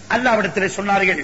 அல்லாவிடத்தில் சொன்னார்கள்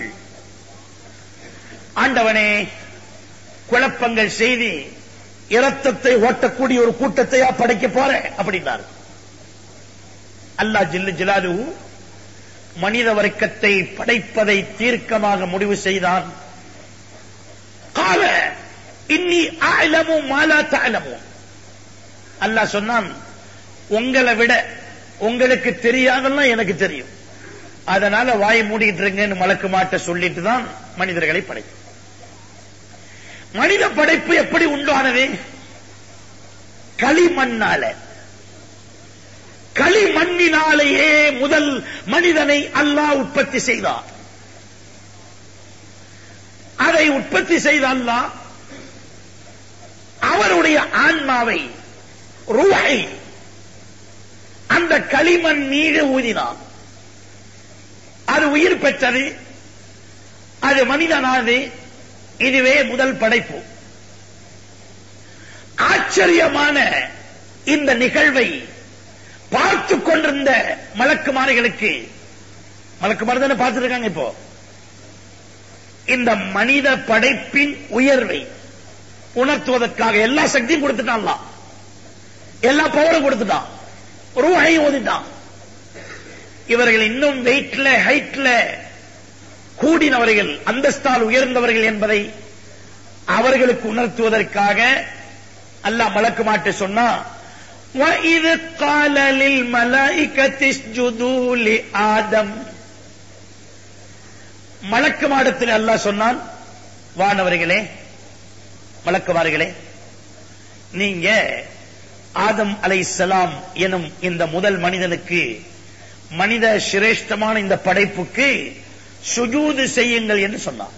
ஆண்டவனே குழப்பங்கள் செய்து இரத்தத்தை ஓட்டக்கூடிய ஒரு கூட்டத்தையா படைக்க போறேன் அப்படின்னார் அல்லாஹ் ஜில்லு ஜிலாலு மனித வர்க்கத்தை படைப்பதை தீர்க்கமாக முடிவு செய்தான் கால இன்னி ஆலமு மாலா தாலமு அல்லாஹ் சொன்னான் உங்களை விட உங்களுக்கு தெரியாதெல்லாம் எனக்கு தெரியும் அதனால வாய் மூடிட்டு இருங்கன்னு மலக்கு மாட்ட சொல்லிட்டு தான் மனிதர்களை படைக்கும் மனித படைப்பு எப்படி உண்டானது களிமண்ணால களிமண்ணினாலேயே முதல் மனிதனை அல்லாஹ் உற்பத்தி செய்தார் அதை உற்பத்தி செய்த அல்லாஹ் அவருடைய ஆன்மாவை ரூஹை அந்த களிமண் மீது ஊதினான் அது உயிர் பெற்றது அது மனிதனானது இதுவே முதல் படைப்பு ஆச்சரியமான இந்த நிகழ்வை பார்த்து கொண்டிருந்த மலக்குமாரிகளுக்கு மலக்குமாரி தானே பார்த்துட்டு இருக்காங்க இப்போ இந்த மனித படைப்பின் உயர்வை உணர்த்துவதற்காக எல்லா சக்தியும் கொடுத்துட்டான் எல்லா பவரும் கொடுத்துட்டான் ரூஹையும் ஓதிட்டான் இவர்கள் இன்னும் வெயிட்ல ஹைட்ல கூடினவர்கள் அந்தஸ்தால் உயர்ந்தவர்கள் என்பதை அவர்களுக்கு உணர்த்துவதற்காக அல்லாஹ் மலக்கு மாட்டு சொன்னா وَإِذْ قَالَ لِلْمَلَائِكَةِ اسْجُدُوا لِآدَمَ மலக்கு மாடத்தில் அல்லாஹ் சொன்னான் வானவர்களே மலக்குமார்களே நீங்க ஆதம் அலைஹிஸ்ஸலாம் எனும் இந்த முதல் மனிதனுக்கு மனித சிரேஷ்டமான இந்த படைப்புக்கு சுஜூது செய்யுங்கள் என்று சொன்னார்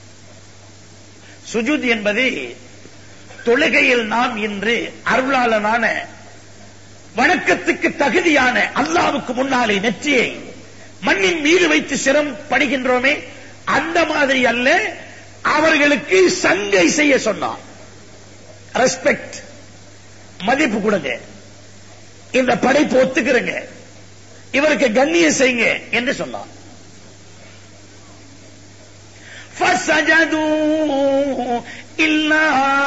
சுஜூத் என்பது தொழுகையில் நாம் இன்று அருளாளனான வணக்கத்துக்கு தகுதியான அல்லாவுக்கு முன்னாலே நெற்றியை மண்ணின் மீது வைத்து சிரம் படுகின்றோமே அந்த மாதிரி அல்ல அவர்களுக்கு சங்கை செய்ய சொன்னார் ரெஸ்பெக்ட் மதிப்பு கொடுங்க இந்த படைப்பு ஒத்துக்கிறங்க இவருக்கு கண்ணியம் செய்யுங்க என்று சொன்னார் فسجدوا إلا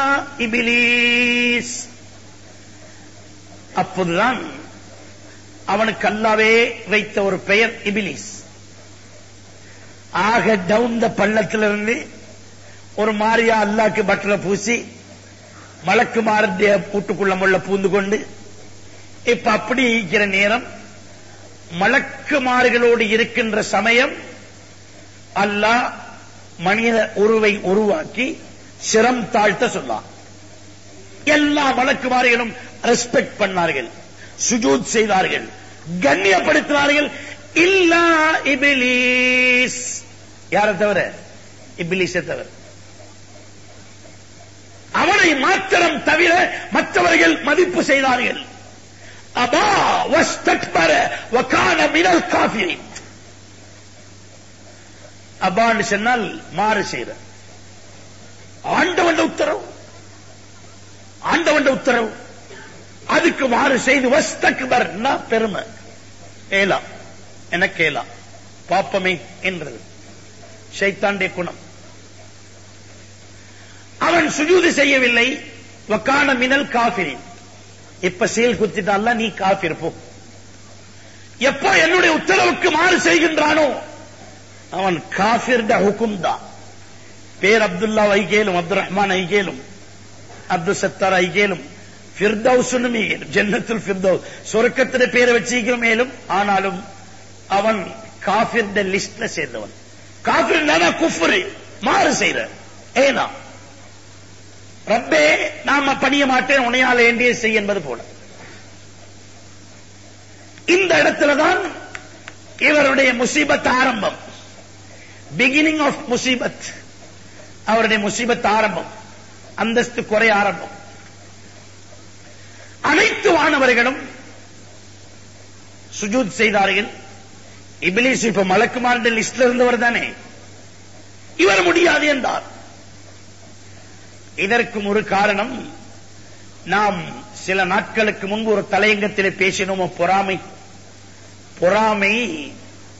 إبليس அப்போதுதான் அவனுக்கு அல்லாவே வைத்த ஒரு பெயர் இபிலிஸ் ஆக டவுன் த பள்ளத்திலிருந்து ஒரு மாரியா அல்லாக்கு பட்டரை பூசி மலக்கு மாரத்திய பூட்டுக்குள்ள முள்ள பூந்து கொண்டு இப்ப அப்படி இருக்கிற நேரம் மலக்குமார்களோடு இருக்கின்ற சமயம் அல்லாஹ் மனித உருவை உருவாக்கி சிரம் தாழ்த்த சொன்னான் எல்லா மலக்குமாரிகளும் ரெஸ்பெக்ட் பண்ணார்கள் சுஜூத் செய்தார்கள் கண்ணியப்படுத்தினார்கள் இல்லா இபிலிஸ் யாரை தவிர இபிலிஸை தவிர அவனை மாத்திரம் தவிர மற்றவர்கள் மதிப்பு செய்தார்கள் அபா வஸ்தக்பர வகான மினல் காஃபிரின் அபான்னு சொன்னால் மாறு செய்யற ஆண்டவன் உத்தரவு ஆண்டவன் உத்தரவு அதுக்கு மாறு செய்து வஸ்தக்பர்னா பெருமை ஏலா எனக்கு ஏலா பாப்பமே என்றது ஷைத்தாண்டிய குணம் அவன் சுஜூது செய்யவில்லை வக்கான மினல் காபிரின் இப்ப சீல் குத்திட்டால நீ காபிர் போ எப்போ என்னுடைய உத்தரவுக்கு மாறு செய்கின்றானோ அவன் காபிர்ட ஹுக்கும் தான் பேர் அப்துல்லா ஐகேலும் அப்துல் ரஹ்மான் ஐகேலும் அப்துல் சத்தார் ஐகேலும் ஃபிர்தௌஸ்னு மேலும் ஜன்னத்துல் ஃபிர்தௌஸ் சொர்க்கத்திட பேரை வச்சிருக்கிறோம் மேலும் ஆனாலும் அவன் காபிர்ட லிஸ்ட்ல சேர்ந்தவன் காபிர் குஃபுரு மாறு செய்யற ஏனா ரப்பே நாம பணிய மாட்டேன் உனையால் வேண்டிய செய் என்பது போல இந்த இடத்துலதான் இவருடைய முசீபத் ஆரம்பம் பிகினிங் ஆஃப் முசீபத் அவருடைய முசீபத் ஆரம்பம் அந்தஸ்து குறை ஆரம்பம் அனைத்து வானவர்களும் சுஜூத் செய்தார்கள் இபிலிஸ் இப்ப மலக்குமார்ந்த லிஸ்ட்ல இருந்தவர் தானே இவர் முடியாது என்றார் இதற்கும் ஒரு காரணம் நாம் சில நாட்களுக்கு முன்பு ஒரு தலையங்கத்தில் பேசினோமோ பொறாமை பொறாமை